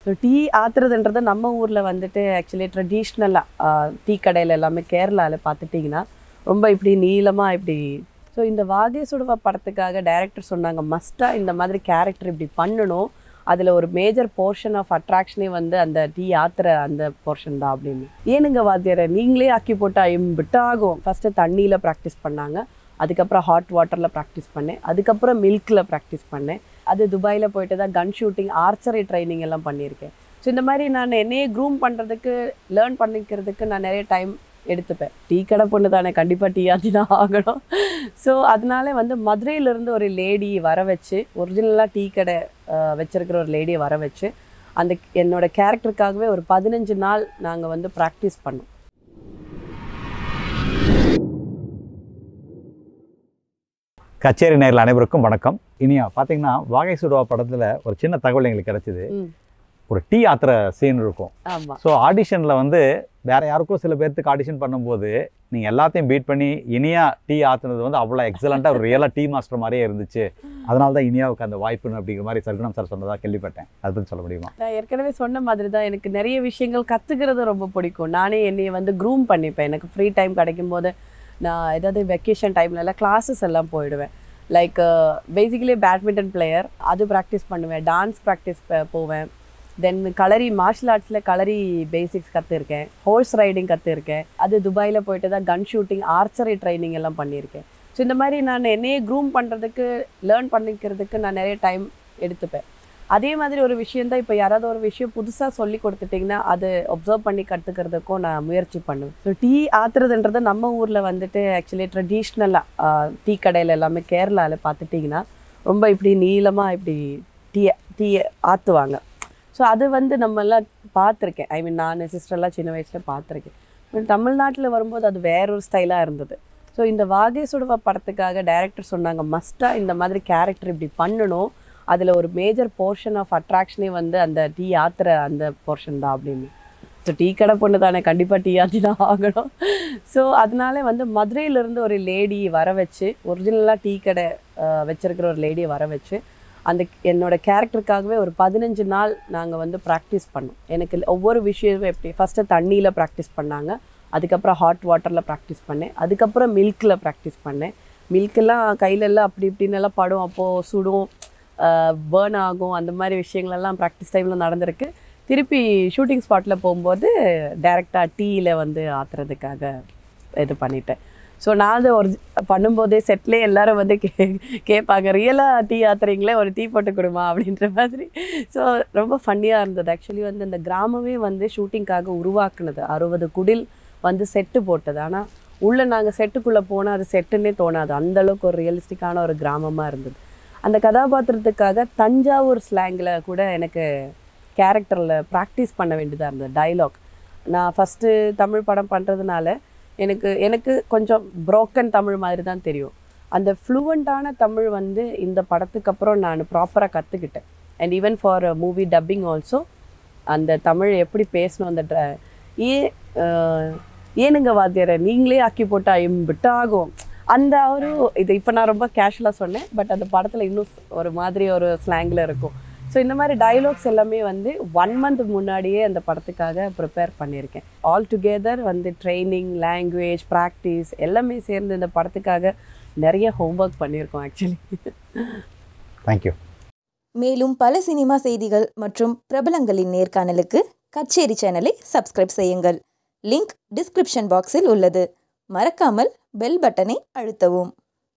so tea ஆத்துறதுன்றது நம்ம ஊரில் வந்துட்டு ஆக்சுவலி ட்ரெடிஷ்னலாக டீ கடையில் எல்லாமே கேரளாவில் பார்த்துட்டிங்கன்னா ரொம்ப இப்படி நீளமாக இப்படி ஸோ இந்த வாகே சுடுவா படத்துக்காக டைரக்டர் சொன்னாங்க மஸ்ட்டாக இந்த மாதிரி கேரக்டர் இப்படி பண்ணணும் அதில் ஒரு மேஜர் போர்ஷன் ஆஃப் அட்ராக்ஷனே வந்து அந்த டீ ஆத்துற அந்த போர்ஷன் தான் அப்படின்னு ஏனுங்க வாத்தியாரை நீங்களே ஆக்கி போட்டா இம்பிட்டாகும் ஃபஸ்ட்டு தண்ணியில் ப்ராக்டிஸ் பண்ணாங்க அதுக்கப்புறம் ஹாட் வாட்டரில் ப்ராக்டிஸ் பண்ணேன் அதுக்கப்புறம் மில்கில் ப்ராக்டிஸ் பண்ணேன் அது துபாயில் போயிட்டு தான் கன் ஷூட்டிங் ஆர்ச்சரி ட்ரைனிங் எல்லாம் பண்ணியிருக்கேன் ஸோ இந்த மாதிரி நான் என்னையே க்ரூம் பண்ணுறதுக்கு லேர்ன் பண்ணிக்கிறதுக்கு நான் நிறைய டைம் எடுத்துப்பேன் டீ கடை பொண்ணு தானே கண்டிப்பாக டீ ஆத்தி தான் ஆகணும் ஸோ அதனால வந்து மதுரையிலேருந்து ஒரு லேடி வர வச்சு ஒரிஜினலாக டீ கடை அஹ், வச்சிருக்கிற ஒரு லேடியை வர வச்சு அந்த என்னோட கேரக்டருக்காகவே ஒரு பதினஞ்சு நாள் நாங்கள் வந்து ப்ராக்டிஸ் பண்ணோம் கச்சேரி நேரில் அனைவருக்கும் வணக்கம் இனியா பார்த்தீங்கன்னா வாகை சுடுவா படத்தில் ஒரு சின்ன தகவல் எங்களுக்கு கிடைச்சிது ம் ஒரு டீ ஆத்துற சீன் இருக்கும் ஆமாம் ஸோ ஆடிஷனில் வந்து வேற யாருக்கோ சில பேர்த்துக்கு ஆடிஷன் பண்ணும்போது நீங்கள் எல்லாத்தையும் பீட் பண்ணி இனியா டீ ஆத்துனது வந்து அவ்வளோ எக்ஸலண்ட்டாக ஒரு ரியலாக டீ மாஸ்டர் மாதிரியே இருந்துச்சு அதனால தான் இனியாவுக்கு அந்த வாய்ப்புன்னு அப்படிங்கிற மாதிரி சர்க்குணம் சார் சொன்னதாக கேள்விப்பட்டேன் அதை பற்றி சொல்ல முடியுமா நான் ஏற்கனவே சொன்ன மாதிரி தான் எனக்கு நிறைய விஷயங்கள் கற்றுக்கிறது ரொம்ப பிடிக்கும் நானே என்னைய வந்து க்ரூம் பண்ணிப்பேன் எனக்கு ஃப்ரீ டைம் கிடைக்கும் போது நான் ஏதாவது வெக்கேஷன் டைம்லலாம் கிளாஸஸ் எல்லாம் போயிடுவேன் லைக் பேசிக்கலி பேட்மிண்டன் பிளேயர் அது ப்ராக்டிஸ் பண்ணுவேன் டான்ஸ் ப்ராக்டிஸ் போவேன் தென் கலரி மார்ஷல் ஆர்ட்ஸில் கலரி பேசிக்ஸ் கற்றுருக்கேன் ஹோர்ஸ் ரைடிங் கற்றுருக்கேன் அது துபாயில் போயிட்டு தான் கன் ஷூட்டிங் ஆர்ச்சரி ட்ரைனிங் எல்லாம் பண்ணியிருக்கேன் ஸோ இந்த மாதிரி நான் என்னையே க்ரூம் பண்ணுறதுக்கு லேர்ன் பண்ணிக்கிறதுக்கு நான் நிறைய டைம் எடுத்துப்பேன் அதே மாதிரி ஒரு விஷயம் தான் இப்போ யாராவது ஒரு விஷயம் புதுசாக சொல்லி கொடுத்துட்டிங்கன்னா அது ஒப்சர்வ் பண்ணி கற்றுக்கிறதுக்கும் நான் முயற்சி பண்ணுவேன் ஸோ டீ ஆத்துறதுன்றது நம்ம ஊரில் வந்துட்டு ஆக்சுவலி ட்ரெடிஷ்னலாக டீ கடையில் எல்லாமே கேரளாவில் பார்த்துட்டிங்கன்னா ரொம்ப இப்படி நீளமாக இப்படி டீ டீ ஆற்றுவாங்க ஸோ அது வந்து நம்ம எல்லாம் பார்த்துருக்கேன் ஐ மீன் நான் சிஸ்டர்லாம் சின்ன வயசில் பார்த்துருக்கேன் தமிழ்நாட்டில் வரும்போது அது வேற ஒரு ஸ்டைலாக இருந்தது ஸோ இந்த வாகை சுடுவா படத்துக்காக டைரக்டர் சொன்னாங்க மஸ்ட்டாக இந்த மாதிரி கேரக்டர் இப்படி பண்ணணும் அதில் ஒரு மேஜர் போர்ஷன் ஆஃப் அட்ராக்ஷனே வந்து அந்த டீ ஆத்துற அந்த போர்ஷன் தான் அப்படின்னு ஸோ டீ கடை பொண்ணு தானே கண்டிப்பாக டீ ஆத்தி தான் ஆகணும் ஸோ அதனால வந்து மதுரையிலேருந்து ஒரு லேடி வர வச்சு ஒரிஜினலாக டீ கடை அஹ், வச்சிருக்கிற ஒரு லேடியை வர வச்சு அந்த என்னோட கேரக்டருக்காகவே ஒரு பதினஞ்சு நாள் நாங்கள் வந்து ப்ராக்டிஸ் பண்ணோம் எனக்கு ஒவ்வொரு விஷயமும் எப்படி ஃபஸ்ட்டு தண்ணியில் ப்ராக்டிஸ் பண்ணாங்க அதுக்கப்புறம் ஹாட் வாட்டரில் ப்ராக்டிஸ் பண்ணேன் அதுக்கப்புறம் மில்கில் ப்ராக்டிஸ் பண்ணேன் மில்கெல்லாம் கையிலெல்லாம் அப்படி இப்படின்னு எல்லாம் படும் அப்போது சுடும் பேர்ன் ஆகும் அந்த மாதிரி விஷயங்களெல்லாம் ப்ராக்டிஸ் டைமில் நடந்திருக்கு திருப்பி ஷூட்டிங் ஸ்பாட்டில் போகும்போது டைரெக்டாக டீயில் வந்து ஆத்துறதுக்காக இது பண்ணிட்டேன் ஸோ நான் அதை ஒரு பண்ணும்போதே செட்லேயே எல்லாரும் வந்து கே கேட்பாங்க ரியலாக டீ ஆத்துறீங்களே ஒரு டீ போட்டு கொடுமா அப்படின்ற மாதிரி ஸோ ரொம்ப ஃபன்னியாக இருந்தது ஆக்சுவலி வந்து இந்த கிராமமே வந்து ஷூட்டிங்காக உருவாக்குனது அறுபது குடில் வந்து செட்டு போட்டது ஆனால் உள்ளே நாங்கள் செட்டுக்குள்ளே போனால் அது செட்டுன்னே தோணாது அந்த அளவுக்கு ஒரு ரியலிஸ்டிக்கான ஒரு கிராமமாக இருந்தது அந்த கதாபாத்திரத்துக்காக தஞ்சாவூர் ஸ்லாங்கில் கூட எனக்கு கேரக்டரில் ப்ராக்டிஸ் பண்ண வேண்டியதாக இருந்தது டைலாக் நான் ஃபஸ்ட்டு தமிழ் படம் பண்ணுறதுனால எனக்கு எனக்கு கொஞ்சம் broken தமிழ் மாதிரி தான் தெரியும் அந்த ஃப்ளூவெண்ட்டான தமிழ் வந்து இந்த படத்துக்கு அப்புறம் நான் ப்ராப்பராக கற்றுக்கிட்டேன் and even for movie dubbing also அந்த தமிழ் எப்படி பேசணும் அந்த ட்ர ஏ அஹ், ஏனுங்க வாத்தியாரை நீங்களே ஆக்கி போட்டா இம்பிட்டாகும் அந்த ஒரு இது இப்போ நான் ரொம்ப கேஷுவலாக சொன்னேன் பட் அந்த படத்தில் இன்னும் ஒரு மாதிரி ஒரு ஸ்லாங்கில் இருக்கும் ஸோ இந்த மாதிரி டயலாக்ஸ் எல்லாமே வந்து ஒன் மந்த் முன்னாடியே அந்த படத்துக்காக ப்ரிப்பேர் பண்ணியிருக்கேன் ஆல் டுகெதர் வந்து ட்ரைனிங் லாங்குவேஜ் ப்ராக்டிஸ் எல்லாமே சேர்ந்து இந்த படத்துக்காக நிறைய ஹோம்ஒர்க் பண்ணியிருக்கோம் ஆக்சுவலி தேங்க்யூ மேலும் பல சினிமா செய்திகள் மற்றும் பிரபலங்களின் நேர்காணலுக்கு கச்சேரி சேனலை சப்ஸ்கிரைப் செய்யுங்கள் லிங்க் டிஸ்கிரிப்ஷன் பாக்ஸில் உள்ளது மறக்காமல் பெல் பட்டனை அழுத்தவும்